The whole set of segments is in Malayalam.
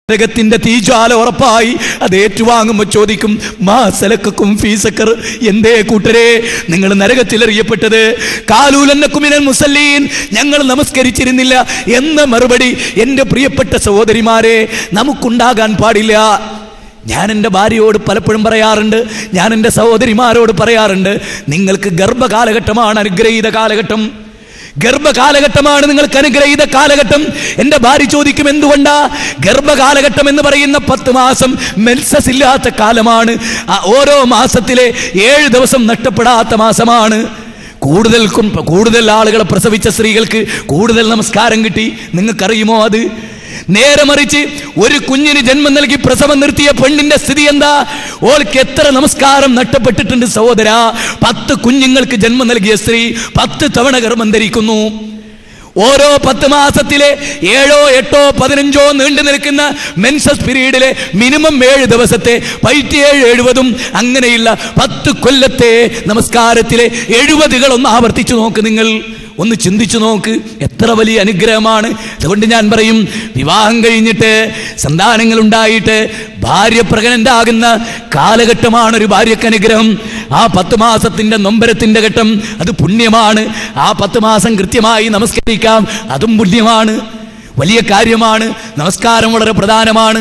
നരകത്തിന്റെ തീജ്വാല ഉറപ്പായി അത് ഏറ്റുവാങ്ങുമ്പോൾ ചോദിക്കും മാ സലക്കും ഫീസക്കർ എന്തേ കൂട്ടരെ നിങ്ങൾ നരകത്തിൽ എറിയപ്പെട്ടത് കാലൂലന്നക്കുമിനൽ മുസല്ലീൻ ഞങ്ങൾ നമസ്കരിച്ചിരുന്നില്ല എന്ന മറുപടി എൻ്റെ പ്രിയപ്പെട്ട സഹോദരിമാരെ നമുക്കുണ്ടാകാൻ പാടില്ല ഞാൻ എൻ്റെ ഭാര്യയോട് പലപ്പോഴും പറയാറുണ്ട് ഞാൻ എൻ്റെ സഹോദരിമാരോട് പറയാറുണ്ട് നിങ്ങൾക്ക് ഗർഭകാലഘട്ടമാണ് അനുഗ്രഹീത കാലഘട്ടം ഗർഭകാലഘട്ടമാണ് നിങ്ങൾക്ക് അനുഗ്രഹീത കാലഘട്ടം എൻ്റെ ഭാര്യ ചോദിക്കും എന്തുകൊണ്ടാ ഗർഭകാലഘട്ടം എന്ന് പറയുന്ന പത്ത് മാസം മെൽസസ് ഇല്ലാത്ത കാലമാണ് ആ ഓരോ മാസത്തിലെ ഏഴ് ദിവസം നഷ്ടപ്പെടാത്ത മാസമാണ് കൂടുതൽ കും- കൂടുതൽ ആളുകളെ പ്രസവിച്ച സ്ത്രീകൾക്ക് കൂടുതൽ നമസ്കാരം കിട്ടി നിങ്ങൾക്കറിയുമോ അത് നേരെ മറിച്ച് ഒരു കുഞ്ഞിന് ജന്മം നൽകി പ്രസവം നിർത്തിയ പെണ്ണിന്റെ സ്ഥിതി എന്താ ഓൾക്ക് എത്ര നമസ്കാരം നഷ്ടപ്പെട്ടിട്ടുണ്ട് സഹോദര പത്ത് കുഞ്ഞുങ്ങൾക്ക് ജന്മം നൽകിയ സ്ത്രീ പത്ത് തവണ ഗർഭം ധരിക്കുന്നു ഓരോ പത്ത് മാസത്തിലെ ഏഴോ എട്ടോ പതിനഞ്ചോ നീണ്ടു നിൽക്കുന്ന മെൻസസ് പീരീഡിലെ മിനിമം ഏഴ് ദിവസത്തെ പൈറ്റിയേഴ് എഴുപതും അങ്ങനെയുള്ള പത്ത് കൊല്ലത്തെ നമസ്കാരത്തിലെ എഴുപതുകൾ ഒന്ന് ആവർത്തിച്ചു നോക്ക് നിങ്ങൾ ഒന്ന് ചിന്തിച്ചു നോക്ക് എത്ര വലിയ അനുഗ്രഹമാണ് അതുകൊണ്ട് ഞാൻ പറയും വിവാഹം കഴിഞ്ഞിട്ട് സന്താനങ്ങൾ ഉണ്ടായിട്ട് ഭാര്യ പ്രഗ്നന്റ് ആകുന്ന കാലഘട്ടമാണ് ഒരു ഭാര്യക്ക് അനുഗ്രഹം ആ പത്ത് മാസത്തിന്റെ നൊമ്പരത്തിന്റെ ഘട്ടം അത് പുണ്യമാണ് ആ പത്ത് മാസം കൃത്യമായി നമസ്കരിക്കാം അതും പുണ്യമാണ് വലിയ കാര്യമാണ് നമസ്കാരം വളരെ പ്രധാനമാണ്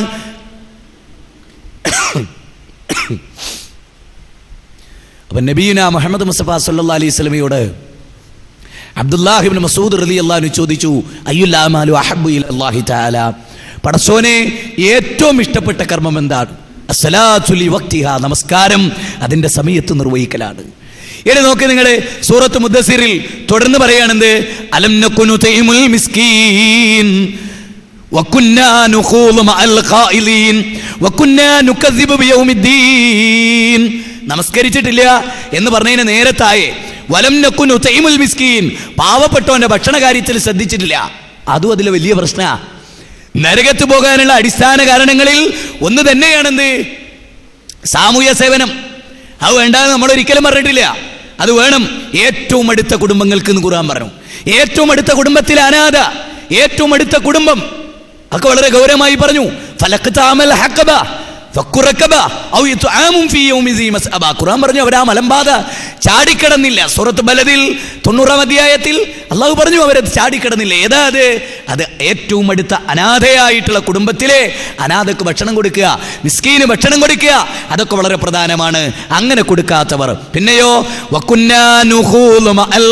അപ്പൊ നബീന മുഹമ്മദ് മുസ്തഫ സല്ലാ അലൈഹി സ്വലമയോട് അബ്ദുല്ലാഹിബിൻ മസൂദ് റലി അള്ളഹാനു ചോദിച്ചു അയ്യുല്ലാമാലു അഹബു അള്ളാഹി താല പടസോനെ ഏറ്റവും ഇഷ്ടപ്പെട്ട കർമ്മം എന്താണ് അസ്സലാത്തുലി വക്തിഹ നമസ്കാരം അതിന്റെ സമയത്ത് നിർവഹിക്കലാണ് ഇനി നോക്ക് നിങ്ങള് സൂറത്ത് മുദ്ദസിറിൽ തുടർന്ന് പറയാണെന്ത് അലം നക്കുനു തൈമുൽ മിസ്കീൻ وكنا نخوض مع القائلين وكنا نكذب بيوم الدين നമസ്കരിച്ചിട്ടില്ല എന്ന് പറഞ്ഞതിന് നേരത്തായേ വലം നക്കുനു തൈമുൽ മിസ്കീൻ പാവപ്പെട്ടവന്റെ ഭക്ഷണ കാര്യത്തിൽ ശ്രദ്ധിച്ചിട്ടില്ല അതും അതിലെ വലിയ പ്രശ്ന നരകത്ത് പോകാനുള്ള അടിസ്ഥാന കാരണങ്ങളിൽ ഒന്ന് തന്നെയാണെന്ത് സാമൂഹ്യ സേവനം അത് വേണ്ടെന്ന് നമ്മൾ ഒരിക്കലും പറഞ്ഞിട്ടില്ല അത് വേണം ഏറ്റവും അടുത്ത കുടുംബങ്ങൾക്ക് എന്ന് ഖുർആൻ പറഞ്ഞു ഏറ്റവും അടുത്ത കുടുംബത്തിലെ അനാഥ ഏറ്റവും അടുത്ത കുടുംബം ഒക്കെ വളരെ ഗൗരവമായി പറഞ്ഞു ഫലഖ്താമൽ ഹഖബ ഫക്കുറക്കബ ഔ ഇത്ആമും ഫീ യൗമി ദീ മസ്അബ ഖുർആൻ പറഞ്ഞു അവർ ആ മലമ്പാത ചാടിക്കടന്നില്ല സൂറത്ത് ബലദിൽ തൊണ്ണൂറാം അധ്യായത്തിൽ അള്ളാഹു പറഞ്ഞു അവരത് ചാടിക്കടന്നില്ല ഏതാ അത് അത് ഏറ്റവും അടുത്ത അനാഥയായിട്ടുള്ള കുടുംബത്തിലെ അനാഥക്ക് ഭക്ഷണം കൊടുക്കുക മിസ്കീന് ഭക്ഷണം കൊടുക്കുക അതൊക്കെ വളരെ പ്രധാനമാണ് അങ്ങനെ കൊടുക്കാത്തവർ പിന്നെയോ വക്കുന്നാ നുഖൂലു മഅൽ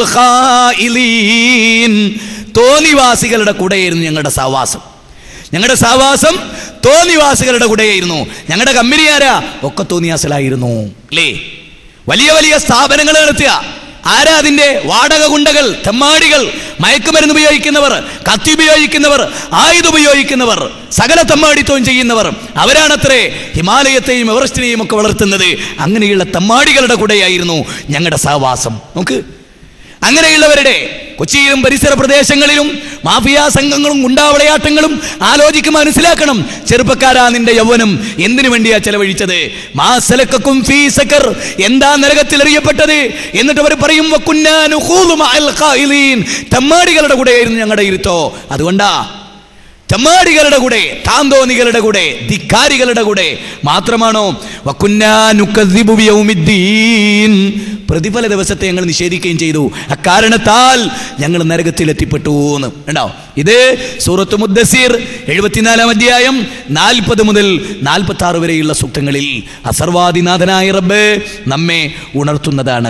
ഖായിലീൻ. തോന്നിവാസികളുടെ കൂടെയായിരുന്നു ഞങ്ങളുടെ സഹവാസം ഞങ്ങളുടെ സഹവാസം തോന്നിവാസികളുടെ കൂടെയായിരുന്നു ഞങ്ങളുടെ കമ്പനി ആരാ ഒക്കെ തോന്നിയാസലായിരുന്നു അല്ലേ വലിയ വലിയ സ്ഥാപനങ്ങൾ നടത്തുക ആരാ അതിന്റെ വാടക ഗുണ്ടകൾ തെമ്മാടികൾ മയക്കുമരുന്ന് ഉപയോഗിക്കുന്നവർ കത്തി ഉപയോഗിക്കുന്നവർ ആയുധ ഉപയോഗിക്കുന്നവർ സകല തെമ്മാടിത്വം ചെയ്യുന്നവർ അവരാണത്രേ ഹിമാലയത്തെയും എവറസ്റ്റിനെയും ഒക്കെ വളർത്തുന്നത് അങ്ങനെയുള്ള തെമ്മാടികളുടെ കൂടെയായിരുന്നു ഞങ്ങളുടെ സഹവാസം നമുക്ക് അങ്ങനെയുള്ളവരുടെ കൊച്ചിയിലും പരിസര പ്രദേശങ്ങളിലും മാഫിയ സംഘങ്ങളും ഗുണ്ടാവിളയാട്ടങ്ങളും ആലോചിക്കും മനസ്സിലാക്കണം ചെറുപ്പക്കാരാ നിന്റെ യൗവനം എന്തിനു വേണ്ടിയാ ചെലവഴിച്ചത് മാസലക്കും ഫീസക്കർ എന്താ നരകത്തിൽ എറിയപ്പെട്ടത് എന്നിട്ട് അവർ പറയും "വക്കുന്നാ നുഖൂദു മഅൽ ഖായിലീൻ." തെമ്മാടികളുടെ കൂടെയായിരുന്നു ഞങ്ങളുടെ ഇരുത്തോ അതുകൊണ്ടാ ചെമ്മാടികളുടെ കൂടെ താന്തോന്നികളുടെ കൂടെ ധിക്കാരികളുടെ കൂടെ മാത്രമാണോ വക്കുന്നാ നുക്കദ്ദിബു ബിയൗമിദ്ദീൻ. പ്രതിഫല ദിവസത്തെ ഞങ്ങൾ നിഷേധിക്കുകയും ചെയ്തു അക്കാരണത്താൽ ഞങ്ങൾ നരകത്തിൽ എത്തിപ്പെട്ടു എന്ന് ഉണ്ടോ ഇത് സൂറത്ത് മുദ്ദസീർ എഴുപത്തിനാലാം അധ്യായം നാൽപ്പത് മുതൽ നാൽപ്പത്തി ആറ് വരെയുള്ള സൂക്തങ്ങളിൽ അസർവാദിനാഥനായ റബ്ബ് നമ്മെ ഉണർത്തുന്നതാണ്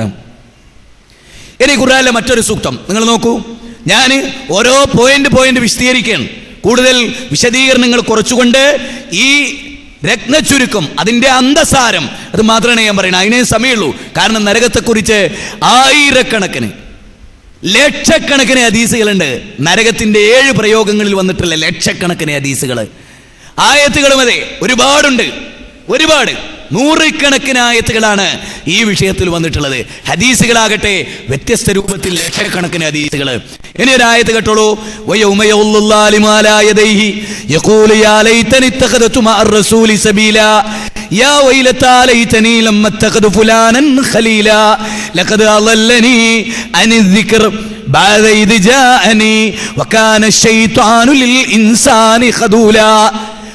ഇനി ഖുർആനിലെ മറ്റൊരു സൂക്തം നിങ്ങൾ നോക്കൂ ഞാൻ ഓരോ പോയിന്റ് പോയിന്റ് വിശദീകരിക്കുകയാണ് കൂടുതൽ വിശദീകരണങ്ങൾ കുറച്ചുകൊണ്ട് ഈ രത്നച്ചുരുക്കം അതിന്റെ അന്തസാരം അത് മാത്രമേ ഞാൻ പറയണത് അതിനേ സമയമുള്ളൂ കാരണം നരകത്തെക്കുറിച്ച് ആയിരക്കണക്കിന് ലക്ഷക്കണക്കിന് ഹദീസുകളുണ്ട് നരകത്തിന്റെ ഏഴ് പ്രയോഗങ്ങളിൽ വന്നിട്ടുള്ള ലക്ഷക്കണക്കിന് ഹദീസുകൾ ആയത്തുകളും അതെ ഒരുപാടുണ്ട് ഒരുപാട് നൂറുകണക്കിന് ആയത്തുകളാണ് ഈ വിഷയത്തിൽ വന്നിട്ടുള്ളത് ഹദീസുകളാകട്ടെ വ്യത്യസ്ത രൂപത്തിൽ ലക്ഷക്കണക്കിന് ഹദീസുകൾ ഇനി ഒരു ആയത്ത് കേട്ടോളൂ وَيَوْمَ يَغْضُ الظَّالِمُ عَلَى يَدَيْهِ يَقُولُ يَا لَيْتَنِي اتَّخَذْتُ مَعَ الرَّسُولِ سَبِيلًا يا ويلتى ليتني لم اتخذ فلانا خليلا لقد أضلني عن الذكر بعد إذ جاءني وكان الشيطان للإنسان خذولا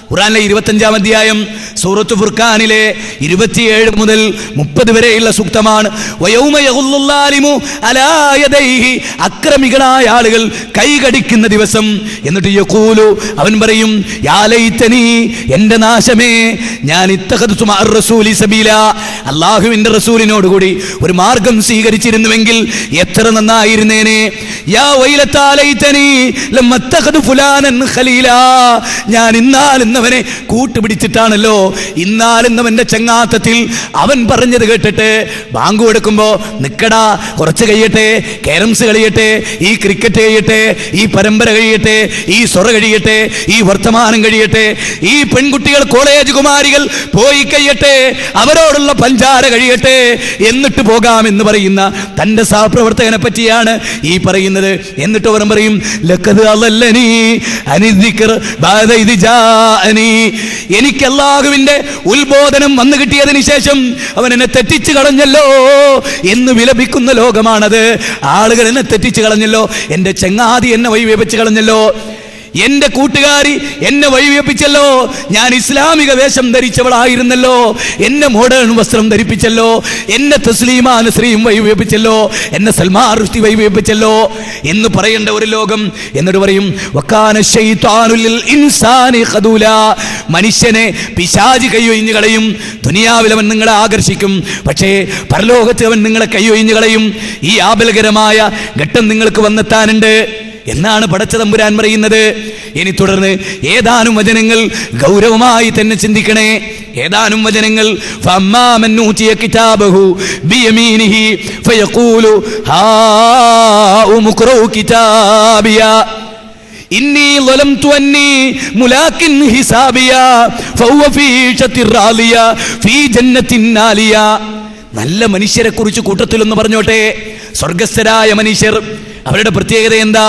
ഖുറാനിലെ ഇരുപത്തഞ്ചാം അധ്യായം സൂറത്ത് ഫുർഖാനിലെ ഇരുപത്തിയേഴ് മുതൽ മുപ്പത് വരെയുള്ള സൂക്തമാണ് വയൗമ യഗുല്ലുല്ലാലിമു അലാ യദൈഹി. അക്രമികളായ ആളുകൾ കൈകടിക്കുന്ന ദിവസം എന്നിട്ട് യഖൂലു അവൻ പറയും യാ ലൈതനി എന്റെ നാശമേ ഞാൻ ഇത്തഖദ്തു മഅർ റസൂലി സബീല അല്ലാഹുവിന്റെ റസൂലിനോട് കൂടി ഒരു മാർഗം സ്വീകരിച്ചിരുന്നുവെങ്കിൽ എത്ര നന്നായിരുന്നേനെ യാ വൈലത്താ ലൈതനി ലമ്മത്തഖദു ഫുലാനൻ ഖലീല ഞാൻ ഇന്നാൾ ഇന്നവനെ കൂട്ടുപിടിച്ചിട്ടാണല്ലോ ഇന്നാൾ ഇന്നവന്റെ ചങ്ങാത്തത്തിൽ അവൻ പറഞ്ഞത് കേട്ടിട്ട് ബാങ്ക് കൊടുക്കുമ്പോ നിക്കടാ കുറച്ച് കഴിയട്ടെ കാരംസ് കളിയട്ടെ ഈ ക്രിക്കറ്റ് കഴിയട്ടെ ഈ പരമ്പര കഴിയട്ടെ ഈ സൊറ കഴിയട്ടെ ഈ വർത്തമാനം കഴിയട്ടെ ഈ പെൺകുട്ടികൾ കോളേജ് കുമാരികൾ പോയി കഴിയട്ടെ അവരോടുള്ള പഞ്ചാര കഴിയട്ടെ എന്നിട്ട് പോകാം എന്ന് പറയുന്ന തന്റെ സഹപ്രവർത്തകനെ പറ്റിയാണ് ഈ പറയുന്നത് എന്നിട്ട് അവർ പറയും ലക്കത് അല്ലനി അനിദിക്കർ ബാദ ഇത് ജാഅനി. എനിക്ക് അല്ലാഹുവിന്റെ ഉത്ബോധനം വന്നു കിട്ടിയതിന് ശേഷം അവൻ എന്നെ തെറ്റിച്ചു കളഞ്ഞല്ലോ എന്ന് വിലപിക്കുന്ന ലോകമാണത് ആളുകൾ എന്നെ തെറ്റിച്ചു കളഞ്ഞല്ലോ എന്റെ ചെങ്ങാതി എന്നെ വഴി വെപ്പിച്ചു കളഞ്ഞല്ലോ എന്റെ കൂട്ടുകാരി എന്നെ വഴിവെപ്പിച്ചല്ലോ ഞാൻ ഇസ്ലാമിക വേഷം ധരിച്ചവളായിരുന്നല്ലോ എന്നെ മോഡേൺ വസ്ത്രം ധരിപ്പിച്ചല്ലോ എന്നെ തസ്ലീമാ നസ്രീം വഴിവെപ്പിച്ചല്ലോ എന്നെ സൽമാൻ റുഷ്ടി വഴിവെപ്പിച്ചല്ലോ എന്ന് പറയേണ്ട ഒരു ലോകം എന്നിട്ട് പറയും വക്കാന ശൈത്വാനുൽ ഇൻസാനി ഖദൂല മനുഷ്യനെ പിശാജ് കൈയൊഴിഞ്ഞു കളയും ദുനിയാവിൽ അവൻ നിങ്ങളെ ആകർഷിക്കും പക്ഷേ പരലോകത്ത് അവൻ നിങ്ങളെ കൈയൊഴിഞ്ഞു കളയും ഈ ആബലകരമായ ഘട്ടം നിങ്ങൾക്ക് വന്നെത്താനുണ്ട് എന്നാണ് പടച്ച തമ്പുരാൻ പറയുന്നത് ഇനി തുടർന്ന് ഏതാനും വചനങ്ങൾ ഗൗരവമായി തന്നെ ചിന്തിക്കണേ ഏതാനും വചനങ്ങൾ ഫമ്മാമൻ ഊതിയ കിതാബഹു ബിയമീനിഹി ഫയഖൂലു ഹാഉം ഖുറൂ കിതാബിയ ഇന്നി ظلمت أني ملاك حسابيا فهو في عيشة راضية في جنة عالية നല്ല മനുഷ്യരെ കുറിച്ച് കൂട്ടത്തിലൊന്ന് പറഞ്ഞോട്ടെ സ്വർഗസ്ഥരായ മനുഷ്യർ അവരുടെ പ്രത്യേകത എന്താ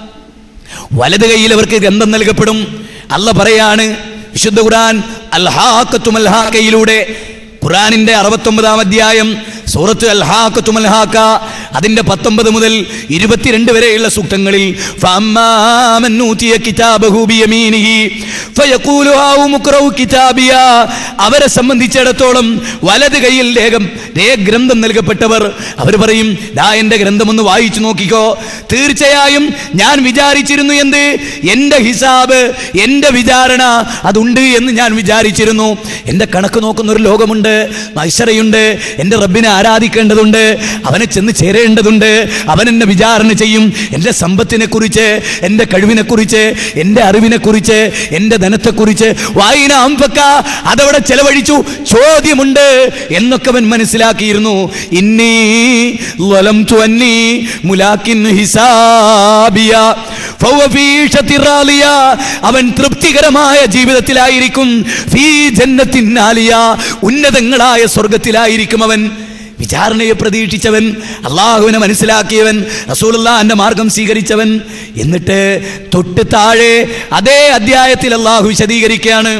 വലത് കൈയിൽ അവർക്ക് ഗന്ധം നൽകപ്പെടും അല്ല പറയാണ് വിശുദ്ധ ഖുർആൻ അൽഹാക്കത്തും അൽഹാക്കയിലൂടെ ഖുർആനിന്റെ അറുപത്തൊമ്പതാം അധ്യായം സൂറത്ത് അൽഹാക്കത്തും അൽഹാക്ക അതിന്റെ പത്തൊമ്പത് മുതൽ ഇരുപത്തിരണ്ട് വരെയുള്ള സൂക്തങ്ങളിൽ ഫഅമ്മാമൻ ഊതിയ കിതാബഹു ബിയമീനിഹി ഫയഖൂലു ഹാഉം ഉഖ്റഉ കിതാബിയ അവരെ സംബന്ധിച്ചിടത്തോളം വലത് കൈയിൽ ലേഖം രേ ഗ്രന്ഥം നൽകപ്പെട്ടവർ അവർ പറയും ദാ എന്റെ ഗ്രന്ഥം ഒന്ന് വായിച്ചു നോക്കിക്കോ തീർച്ചയായും ഞാൻ വിചാരിച്ചിരുന്നു എന്ത് എന്റെ ഹിസാബ് എന്റെ വിചാരണ അതുണ്ട് എന്ന് ഞാൻ വിചാരിച്ചിരുന്നു എന്റെ കണക്ക് നോക്കുന്ന ഒരു ലോകമുണ്ട് മൈസറയുണ്ട് എന്റെ റബ്ബിനെ ആരാധിക്കേണ്ടതുണ്ട് അവനെ ചെന്ന് ചേരേണ്ടതുണ്ട് അവൻ എന്നെ വിചാരണ ചെയ്യും എൻ്റെ സമ്പത്തിനെ കുറിച്ച് എൻ്റെ കഴിവിനെ കുറിച്ച് എൻ്റെ അറിവിനെ കുറിച്ച് എൻ്റെ ധനത്തെക്കുറിച്ച് വായന അമ്പക്ക അതവിടെ ചെലവഴിച്ചു ചോദ്യമുണ്ട് എന്നൊക്കെ അവൻ മനസ്സിലാക്കിയിരുന്നു ഇന്നീ ലലം തുവന്നി മുലാക്കിൻ ഹിസാബിയ ഫൗവ ഫീ ഷത്തി റാളിയ. അവൻ തൃപ്തികരമായ ജീവിതത്തിലായിരിക്കും ഫീ ജന്നത്തിൻ ആലിയ. ഉന്നതങ്ങളായ സ്വർഗത്തിലായിരിക്കും അവൻ വിചാരണയെ പ്രതീക്ഷിച്ചവൻ അള്ളാഹുവിനെ മനസ്സിലാക്കിയവൻ റസൂലുള്ളാന്റെ മാർഗം സ്വീകരിച്ചവൻ എന്നിട്ട് തൊട്ട് താഴെ അതേ അധ്യായത്തിൽ അള്ളാഹു വിശദീകരിക്കുകയാണ്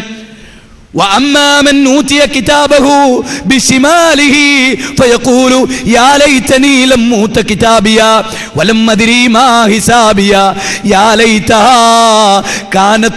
وأما من أوتي كتابه بشماله فيقول يا ليتني لم أوت كتابيا ولم أدري ما حسابيا يا ليتها كانت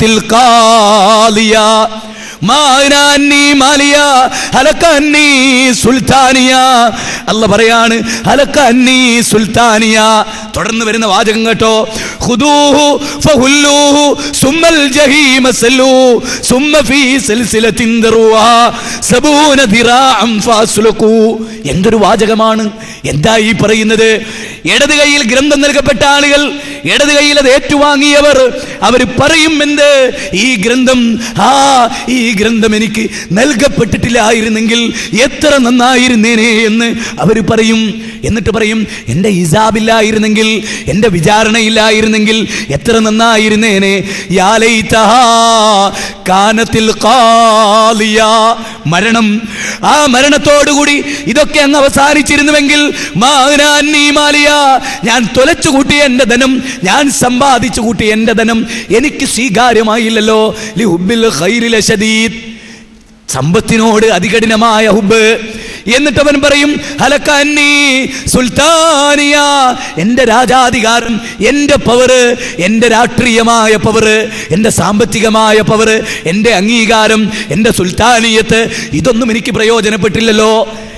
القاضية ما أغنى عني ماليا هلك عني സുൽത്താനിയ അല്ല പറയാണ് ഹലക്ക അന്നീ സുൽത്താനിയ തുടർന്ന് വരുന്ന വാചകം കേട്ടോ ഖുദൂഹു ഫഹുല്ലൂഹു സുമ്മൽ ജഹീമ സല്ലൂ സുമ്മ ഫീ സിൽസിലത്തിൻ ദറുഹാ സബൂന ദിറാഅം ഫാസ്ലുഖൂ എന്തൊരു വാചകമാണ് എന്താ ഈ പറയുന്നത് ഇടത് കൈയിൽ ഗ്രന്ഥം നൽകപ്പെട്ട ആളുകൾ ഇടത് കൈയിൽ അത് ഏറ്റുവാങ്ങിയവർ അവർ പറയും എന്ത് ഈ ഗ്രന്ഥം ആ ഈ ഗ്രന്ഥം എനിക്ക് നൽകപ്പെട്ടിട്ടില്ലായിരുന്നെങ്കിൽ എത്ര നന്നായിരുന്നേനെ എന്ന് അവർ പറയും എന്നിട്ട് പറയും എൻ്റെ ഹിസാബില്ലായിരുന്നെങ്കിൽ എൻ്റെ വിചാരണയില്ലായിരുന്നെങ്കിൽ എത്ര നന്നായിരുന്നേനെ യാ ലൈതഹാ കാനത്തിൽ ഖാലിയ. മരണം ആ മരണത്തോടുകൂടി ഇതൊക്കെ അങ്ങ് അവസാനിച്ചിരുന്നുവെങ്കിൽ മാനാ അന്നീ മാലിയ. ഞാൻ തൊലച്ചു കൂട്ടിയ എൻ്റെ ധനം ഞാൻ സമ്പാദിച്ചു കൂട്ടിയ എൻ്റെ ധനം എനിക്ക് സ്വീകാര്യമായില്ലല്ലോ ലി ഹുബ്ബിൽ ഖൈരിൽ ശദീദ് സമ്പത്തിനോട് അതികഠിനമായ ഹുബ് എന്നിട്ട് അവൻ പറയും ഹലക്കന്നീ സുൽത്താനിയ എൻ്റെ രാജാധികാരം എൻ്റെ പവറ് എൻ്റെ രാഷ്ട്രീയമായ പവറ് എൻ്റെ സാമ്പത്തികമായ പവറ് എൻ്റെ അംഗീകാരം എൻ്റെ സുൽത്താനിയത്ത് ഇതൊന്നും എനിക്ക് പ്രയോജനപ്പെട്ടില്ലല്ലോ